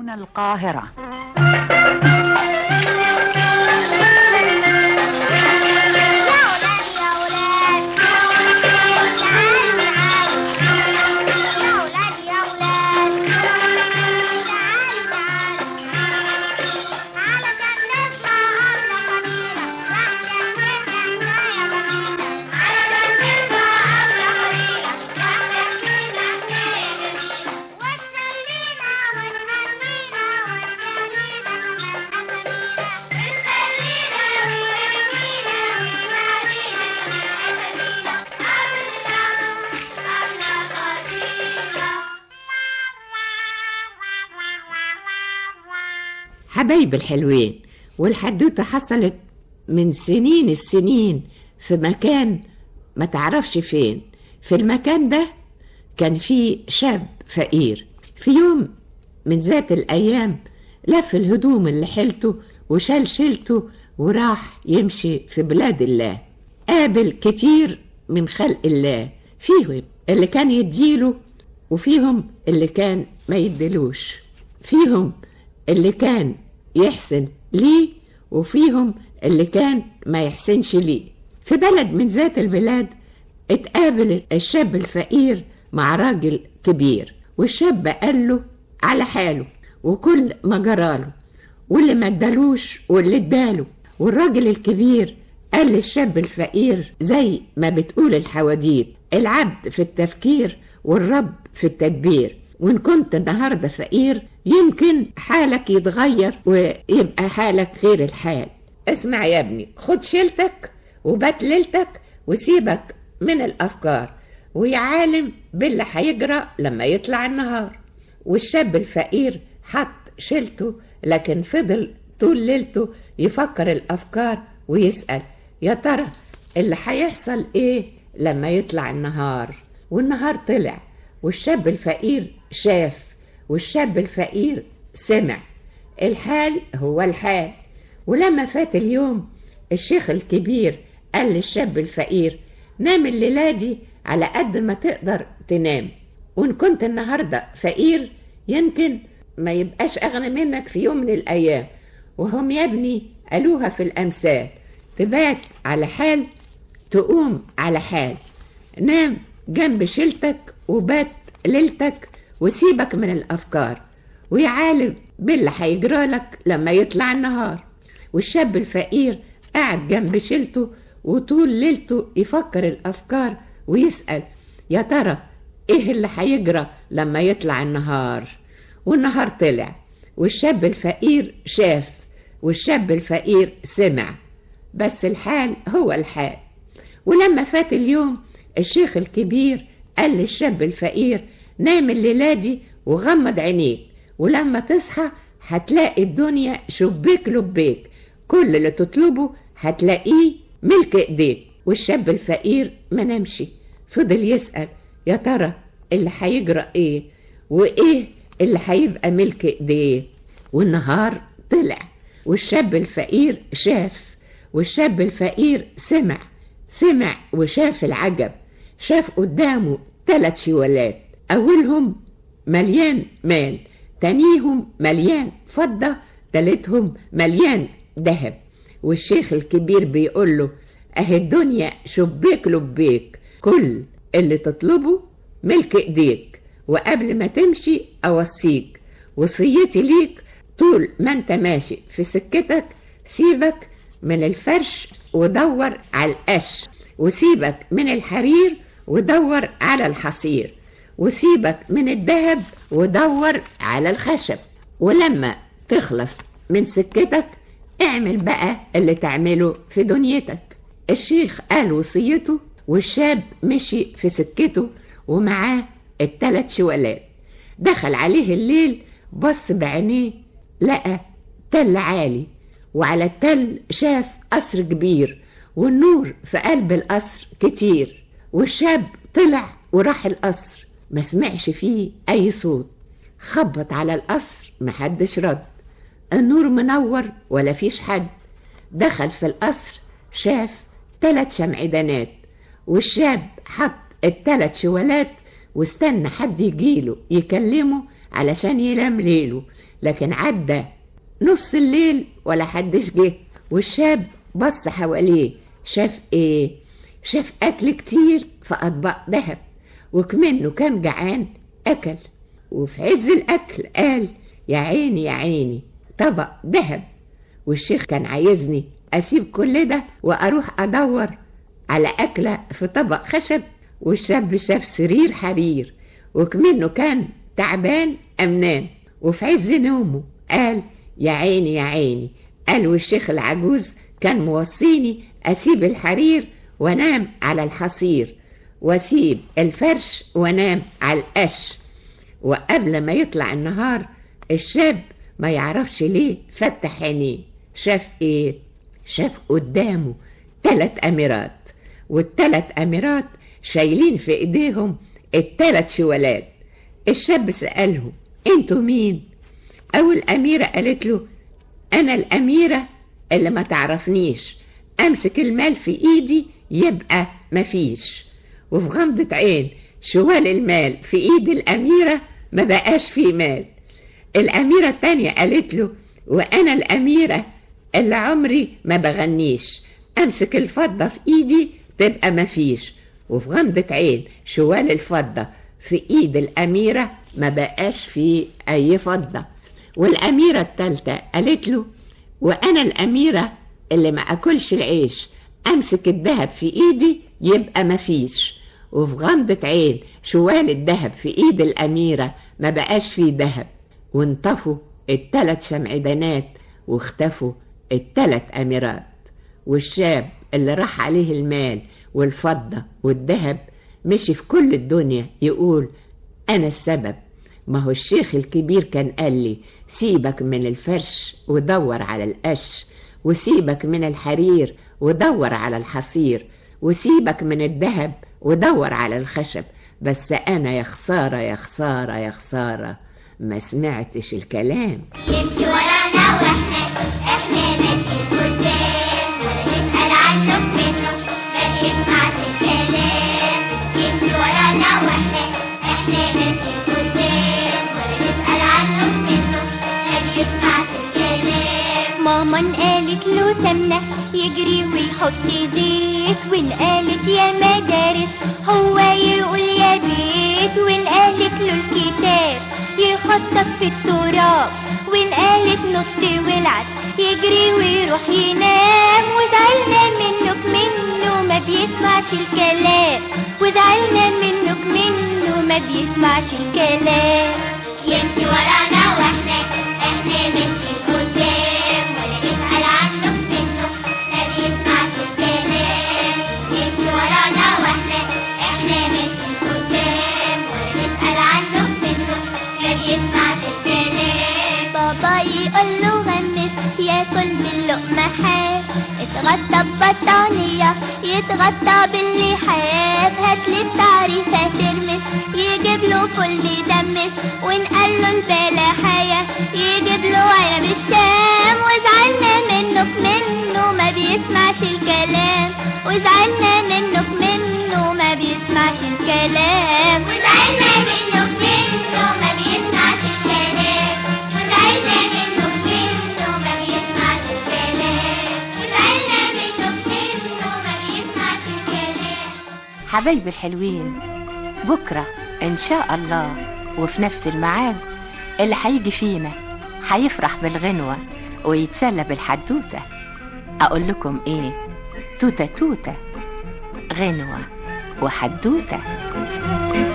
من القاهرة حبايب الحلوين والحدوتة حصلت من سنين السنين في مكان ما تعرفش فين في المكان ده كان في شاب فقير في يوم من ذات الأيام لف الهدوم اللي حيلته وشال شيلته وراح يمشي في بلاد الله قابل كتير من خلق الله فيهم اللي كان يديله وفيهم اللي كان ما يديلوش فيهم اللي كان يحسن ليه وفيهم اللي كان ما يحسنش ليه في بلد من ذات البلاد اتقابل الشاب الفقير مع راجل كبير والشاب قال له على حاله وكل ما جراله واللي ما ادالوش واللي اداله والراجل الكبير قال للشاب الفقير زي ما بتقول الحواديت العبد في التفكير والرب في التدبير وإن كنت النهاردة فقير يمكن حالك يتغير ويبقى حالك غير الحال اسمع يا ابني خد شيلتك وبات ليلتك وسيبك من الأفكار ويا عالم باللي هيجرى لما يطلع النهار والشاب الفقير حط شيلته لكن فضل طول ليلته يفكر الأفكار ويسأل يا ترى اللي هيحصل ايه لما يطلع النهار والنهار طلع والشاب الفقير شاف والشاب الفقير سمع الحال هو الحال ولما فات اليوم الشيخ الكبير قال للشاب الفقير نام الليلة دي على قد ما تقدر تنام وإن كنت النهاردة فقير يمكن ما يبقاش أغنى منك في يوم من الأيام وهم يا ابني قالوها في الأمثال تبات على حال تقوم على حال نام جنب شيلتك وبات ليلتك وسيبك من الأفكار ويا عالم باللي هيجرالك لما يطلع النهار والشاب الفقير قاعد جنب شيلته وطول ليلته يفكر الأفكار ويسأل يا ترى إيه اللي هيجرى لما يطلع النهار والنهار طلع والشاب الفقير شاف والشاب الفقير سمع بس الحال هو الحال ولما فات اليوم الشيخ الكبير قال للشاب الفقير نام الليلة دي وغمض عينيك ولما تصحى هتلاقي الدنيا شبيك لبيك كل اللي تطلبه هتلاقيه ملك ايديك والشاب الفقير ما نمشي فضل يسأل يا ترى اللي هيجرى ايه وايه اللي هيبقى ملك ايديه والنهار طلع والشاب الفقير شاف والشاب الفقير سمع سمع وشاف العجب شاف قدامه ثلاث شوالات أولهم مليان مال تانيهم مليان فضة تالتهم مليان ذهب والشيخ الكبير بيقول له أهي الدنيا شبيك لبيك كل اللي تطلبه ملك ايديك وقبل ما تمشي أوصيك وصيتي ليك طول ما انت ماشي في سكتك سيبك من الفرش ودور على القش وسيبك من الحرير ودور على الحصير وسيبك من الذهب ودور على الخشب ولما تخلص من سكتك اعمل بقى اللي تعمله في دنيتك الشيخ قال وصيته والشاب مشي في سكته ومعاه التلات شوالات دخل عليه الليل بص بعينيه لقى تل عالي وعلى التل شاف قصر كبير والنور في قلب القصر كتير والشاب طلع وراح القصر ما سمعش فيه أي صوت خبط على القصر محدش رد النور منور ولا فيش حد دخل في القصر شاف تلات شمعدانات والشاب حط التلات شوالات واستنى حد يجيله يكلمه علشان ينام ليله لكن عدى نص الليل ولا حدش جه والشاب بص حواليه شاف ايه شاف اكل كتير في اطباق ذهب وكمنه كان جعان اكل وفي عز الاكل قال يا عيني يا عيني طبق ذهب والشيخ كان عايزني اسيب كل ده واروح ادور على اكله في طبق خشب والشاب شاف سرير حرير وكمنه كان تعبان أم نام وفي عز نومه قال يا عيني يا عيني قال والشيخ العجوز كان موصيني أسيب الحرير وانام على الحصير واسيب الفرش وانام على القش وقبل ما يطلع النهار الشاب ما يعرفش ليه فتح عينيه شاف ايه شاف قدامه تلات اميرات والتلات اميرات شايلين في ايديهم التلات شوالات الشاب سألهم انتوا مين أول أميرة قالت له أنا الأميرة اللي ما تعرفنيش أمسك المال في إيدي يبقى مفيش وفي غمضة عين شوال المال في إيد الأميرة ما بقاش فيه مال الأميرة التانية قالت له وأنا الأميرة اللي عمري ما بغنيش أمسك الفضة في إيدي تبقى مفيش وفي غمضة عين شوال الفضة في ايد الاميرة ما بقاش فيه اي فضة والاميرة التالتة قالت له وانا الاميرة اللي ما اكلش العيش امسك الذهب في ايدي يبقى ما فيش وفي غمضة عين شوال الذهب في ايد الاميرة ما بقاش فيه ذهب وانطفوا التلات شمعدانات واختفوا التلات اميرات والشاب اللي راح عليه المال والفضة والذهب مشي في كل الدنيا يقول أنا السبب ما هو الشيخ الكبير كان قال لي سيبك من الفرش ودور على القش وسيبك من الحرير ودور على الحصير وسيبك من الذهب ودور على الخشب بس أنا يا خسارة يا خسارة يا خسارة ما سمعتش الكلام يمشي ورانا واحنا احنا ماشيين قدام ولا نسأل عنه منه ما بيسمعش الكلام يمشي ورانا واحنا احنا ماشيين قدام ولا نسأل عنه منه ما بيسمعش الكلام ماما قالت له سمنة يجري ويحط زيت وإن قالت يا مدارس هو يقول يا بيت وإن قالت له الكتاب يخطط في التراب وإن قالت نط والعب يجري ويروح ينام وزعلنا منك منه ما بيسمعش الكلام وزعلنا منك منه ما بيسمعش الكلام يمشي ورانا واحنا احنا ماشيين قدام ولا نسأل عنه منه ما بيسمعش الكلام يمشي ورانا واحنا احنا ماشيين قدام ولا نسأل عنه منه ما بيسمعش الكلام بابا يقول له غمس ياكل باللقمة حاف اتغطى ببطانية يتغطى باللحاف هاتلي بتعريفة ترمس يجيب له فول مدمس وإن قال له البلحية يجيب له عنب الشام وزعلنا منك منه ما بيسمعش الكلام وزعلنا منك منه ما بيسمعش الكلام وزعلنا منك منه ما بيسمعش الكلام وزعلنا منك منه ما بيسمعش الكلام وزعلنا منك منه ما بيسمعش الكلام حبايبي الحلوين بكرة إن شاء الله وفي نفس الميعاد اللي هيجي فينا هيفرح بالغنوة ويتسلى بالحدوتة أقول لكم إيه توتة توتة غنوة وحدوتة